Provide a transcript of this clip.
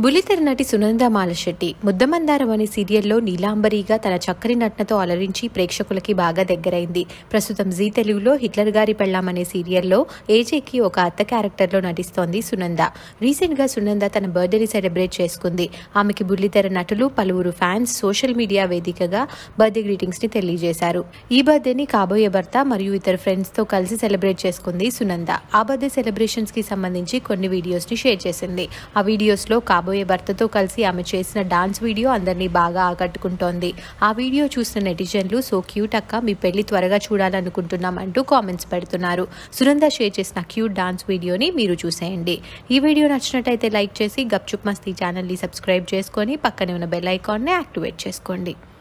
బుల్లితెర నటి సునంద మాలశెట్టి ముద్దమందారం అనే సీరియల్లో నీలాంబరిగా తన చక్కని నటనతో అలరించి ప్రేక్షకులకి బాగా దగ్గరైంది ప్రస్తుతం జీ తెలుగులో హిట్లర్ గారి పెళ్ళాం అనే సీరియల్లో ఏజేకి ఒక అత్త క్యారెక్టర్లో నటిస్తోంది సునంద రీసెంట్గా సునంద తన బర్త్డేని సెలబ్రేట్ చేసుకుంది ఆమెకి బుల్లితెర నటులు పలువురు ఫ్యాన్స్ సోషల్ మీడియా వేదికగా బర్త్డే గ్రీటింగ్స్ ని తెలియజేశారు ఈ బర్త్డేని కాబోయే భర్త మరియు ఇతర ఫ్రెండ్స్ తో కలిసి సెలబ్రేట్ చేసుకుంది సునంద ఆ బర్త్డే సెలబ్రేషన్స్ కి సంబంధించి కొన్ని వీడియోస్ ని షేర్ చేసింది ఆ వీడియోస్ లో కాబోయే భర్తతో కలిసి ఆమె చేసిన డాన్స్ వీడియో అందరినీ బాగా ఆకట్టుకుంటోంది ఆ వీడియో చూసిన నెటిజన్లు సో క్యూట్ అక్క మీ పెళ్లి త్వరగా చూడాలనుకుంటున్నాం అంటూ కామెంట్స్ పెడుతున్నారు సునంద షేర్ చేసిన క్యూట్ డాన్స్ వీడియోని మీరు చూసేయండి ఈ వీడియో నచ్చినట్టయితే లైక్ చేసి గప్చుప్ మస్తీ ఛానల్ని సబ్స్క్రైబ్ చేసుకొని పక్కనే ఉన్న బెల్ ఐకాన్ని యాక్టివేట్ చేసుకోండి